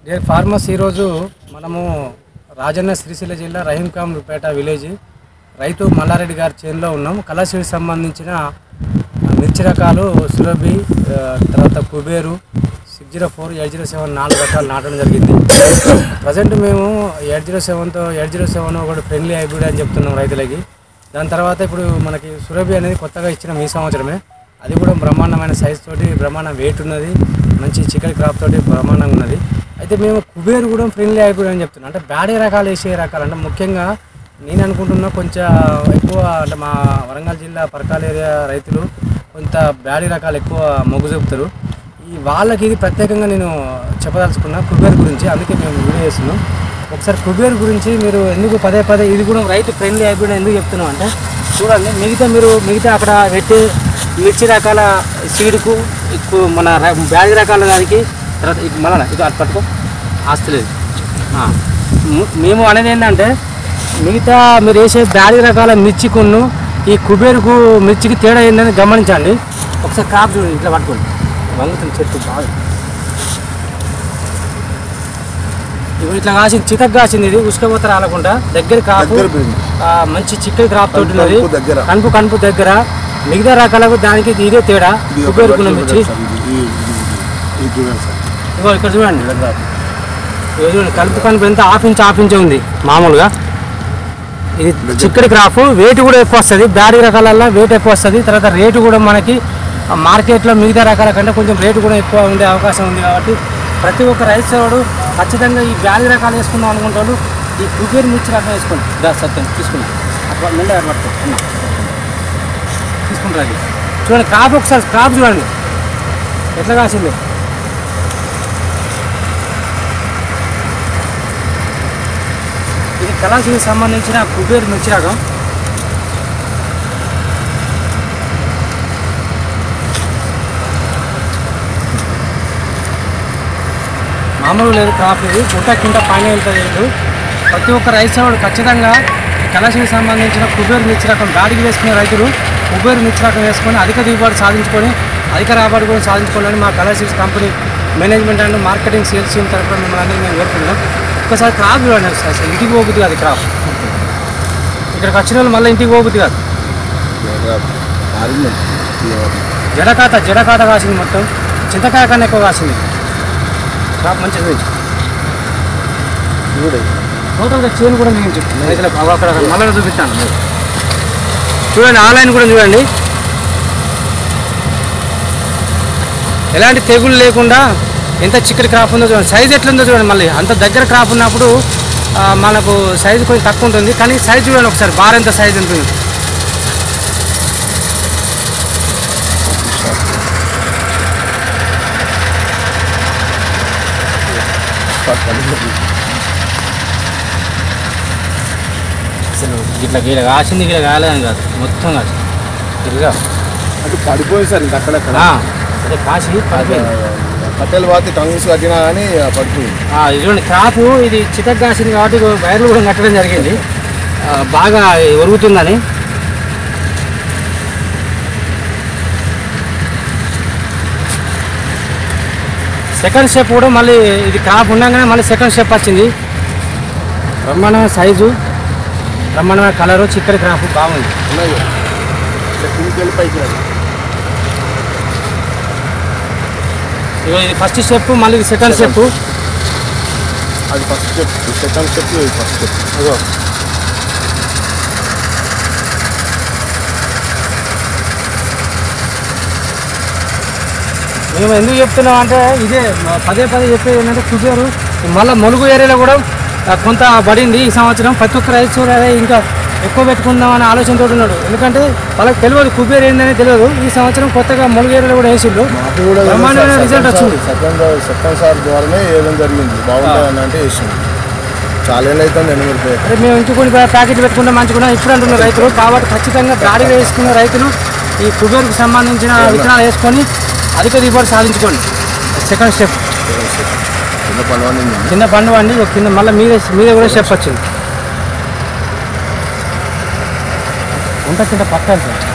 Dear farmers ఈరోజు మనము రాజన్న సిరిసిల్ల జిల్లా రహీంకాంపేట విలేజ్ రైతు మల్లారెడ్డి గారి చేనులో ఉన్నాం కళాశివికి సంబంధించిన ఆ, మిర్చి రకాలు సురభి ఆ, తర్వాత Kubera six zero four eight zero seven నాలుగు రకాలు నాటడం జరిగింది ప్రజెంట్ మేము ఎయిట్ జీరో సెవెన్తో ఎయిట్ జీరో సెవెన్ ఒకటి ఫ్రెండ్లీ హైబ్రిడ్ అని చెప్తున్నాం రైతులకి దాని తర్వాత ఇప్పుడు మనకి సురభి అనేది కొత్తగా ఇచ్చిన ఈ సంవత్సరమే అది కూడా బ్రహ్మాండమైన సైజ్ తోటి బ్రహ్మాండ వెయిట్ ఉన్నది మంచి చికెన్ క్రాప్ తోటి బ్రహ్మాండంగా ఉన్నది అయితే మేము కుబేరు కూడా ఫ్రెండ్లీ హైబ్రిడ్ అని చెప్తున్నాం అంటే బ్యాడే రకాలు వేసే రకాలు అంటే ముఖ్యంగా నేను అనుకుంటున్నా కొంచెం ఎక్కువ అంటే మా వరంగల్ జిల్లా పరకాల ఏరియా రైతులు కొంత బ్యాడీ రకాలు ఎక్కువ మొగ్గు చూపుతారు ఈ వాళ్ళకి ఇది ప్రత్యేకంగా నేను చెప్పదలుచుకున్నా కుబేర్ గురించి అందుకే మేము వీడియో చేస్తున్నాం ఒకసారి కుబేర్ గురించి మీరు ఎందుకు పదే పదే ఇది కూడా రైతు ఫ్రెండ్లీ హైబ్రిడ్ ఎందుకు చెప్తున్నాం అంటే చూడండి మిగతా మీరు మిగతా అక్కడ పెట్టే మిర్చి రకాల సీడ్కు ఎక్కువ మన ర- బ్యాగ్ రకాల దానికి తర్వాత ఇది మళ్ళా ఇది అటు పట్టుకో ఆస్తి లేదు ఆ. ము- మేము అనేది ఏంటంటే మిగతా మీరు వేసే బ్యాగ్ రకాల మిర్చికును ఈ కుబేరుకు మిర్చికి తేడా ఏందని గమనించండి ఒకసారి కాపు చూడండి ఇట్లా పట్టుకోండి వంగుతుంది చెట్టు బాగా ఇప్పుడు ఇట్లా కాసింది చితక్ కాసింది ఇది ఉసుకపోత రాలకుండా దగ్గర కాపు దగ్గర పోయింది. ఆ, మంచి చిక్కడి క్రాప్ తోటి ఉన్నది కనుపు దగ్గర. కనుపు కనుపు దగ్గర మిగతా రకాలకు దానికి ఇదే తేడా ఇది ఒక కుబేరుకున్న వర్షం మిర్చి సార్ ఇది. ఈ- ఇది- ఇది చూడండి సార్ ఇగో ఇక్కడ చూడండి ఇగో చూడండి కలుపు కనుపు ఎంత హాఫ్ ఇంచ్ హాఫ్ ఇంచ్ ఉంది మామూలుగా ఇది చిక్కడి క్రాప్ వెయిట్ కూడా ఎక్కువ వస్తుంది బ్యాడీ రకాలల్లో వెయిట్ ఎక్కువ వస్తుంది తర్వాత రేటు కూడా మనకి ఆ మార్కెట్లో మిగతా రకాల కంటే కొంచెం రేటు కూడా ఎక్కువ ఉండే అవకాశం ఉంది కాబట్టి ప్రతి ఒక్క రైతు సోడు ఖచ్చితంగా ఈ బ్యాడీ రకాలు వేసుకుందాం అనుకుంటాడు ఈ కుబేర్ మిర్చి రకం వేసుకోండి దా సత్యం తీసుకుని అట్లా నిండా పట్టుకో అన్న. తీసుకుంటారు అది చూడండి క్రాప్ ఒకసారి క్రాప్ చూడండి ఎట్లా కాసింది ఇది కళాశికి సంబంధించిన కుబేర్ మిర్చి రకం మామూలు లేదు క్రాప్ ఇది గుట్ట కింద పైన వెళ్తుంది లేదు ప్రతి ఒక్క రైతు వాడు ఖచ్చితంగా ఈ కళాశికి సంబంధించిన కుబేర్ మిర్చి రకం గాడికి వేసుకునే రైతులు కుబేర్ మిర్చి రకం వేసుకొని అధిక దిగుబడి సాధించుకొని అధిక రాబడి కూడా సాధించుకోవాలని మా కళాశిక్స్ company management and marketing sales team తరఫున మిమ్మల్ని అందరినీ మేము కోరుకుంటున్నాం ఒకసారి క్రాప్ చూడండి అసలు ఇంటికి పోబుద్ది కాదు క్రాప్ ఇక్కడికి వచ్చిన వాళ్ళు మళ్ళీ ఇంటికి పోబుద్ది కాదు మారింది. జడకాత జడకాత కాసింది మొత్తం చింతకాయ కన్నా ఎక్కువ కాసింది క్రాప్ మంచిగా పెంచు చూడు. టోటల్గా చేను కూడా నేను చెప్తాను రైతులకు అవి అక్కడ మళ్ళీ చూపిస్తాను మీరు. చూడండి ఆన్లైన్ కూడా చూడండి ఎలాంటి తెగులు లేకుండా ఎంత చిక్కటి క్రాప్ ఉందో చూడండి సైజ్ ఎట్లుందో చూడండి మళ్ళీ అంత దగ్గర క్రాప్ ఉన్నప్పుడు ఆ, మనకు సైజు కొంచెం తక్కువ ఉంటుంది కానీ సైజ్ చూడండి ఒకసారి బార్ ఎంత సైజ్ ఉంటుంది అసలు ఇట్లా గీడ కాసింది గీడ కాలేదని కాదు మొత్తం కాదు ఇదిగా అది పడిపోయింది సార్ ఇది అక్కడక్కడ ఆ, అదే కాసి పడిపోయింది కట్టెలు పాతి టంగ్స్ కట్టినా కానీ పడిపోయింది ఆ, ఇది చూడండి క్రాపు ఇది చితక్ కాసింది కాబట్టి ఇగో వైర్లు కూడా కట్టడం జరిగింది ఆ, బాగా ఒరుగుతుందని సెకండ్ స్టెప్ కూడా మళ్ళీ ఇది క్రాప్ ఉండగానే మళ్ళీ సెకండ్ స్టెప్ వచ్చింది బ్రహ్మాండమైన సైజు బ్రహ్మాండమైన కలరు చిక్కడి క్రాప్ బాగుంది ఉన్నాయి ఇట్లా కిందికి వెళ్ళి పైకి రాదు. ఇగో ఇది ఫస్ట్ స్టెప్ మళ్ళీ ఇది సెకండ్ స్టెప్ అది ఫస్ట్ స్టెప్ సెకండ్ స్టెప్ ఇది ఫస్ట్ స్టెప్ ఇగో మేము ఎందుకు చెప్తున్నాం అంటే ఇదే మ- పదే పదే చెప్పేది ఏంటంటే కుబేరు మళ్ళీ ములుగు ఏరియాలో కూడా ఆ, కొంత పడింది ఈ సంవత్సరం ప్రతి ఒక్క రైతు చూడాలి ఇంకా ఎక్కువ పెట్టుకుందాం అనే ఆలోచనతో ఉన్నాడు ఎందుకంటే వాళ్ళకి తెలియదు కుబేరు ఏందని తెలియదు ఈ సంవత్సరం కొత్తగా ములుగు ఏరియాలో కూడా వేసిండు మాకు కూడా బ్రహ్మాండమైన రిజల్ట్ వచ్చింది సెకండ్ సెకండ్ సార్ ద్వారానే వేయడం జరిగింది బాగుంటుంది అని అంటే వేసింది చాలా ఏళ్ళు అవుతుంది ఎనిమిది అరే మేము ఇంటికి కొన్ని ప్యాకెట్ పెట్టుకుంటే మంచిగా ఇప్పుడు అంటున్న రైతులు కాబట్టి ఖచ్చితంగా గాడి వేసుకున్న రైతులు ఈ కుబేర్కి సంబంధించిన విత్తనాలు వేసుకొని అధిక దిగుబడి సాధించుకోండి సెకండ్ స్టెప్ కింద పడవని కింద పండు అండి కింద మళ్ళీ మీదే మీదే కూడా స్టెప్ వచ్చింది ఉంట కింద పక్కాలి సార్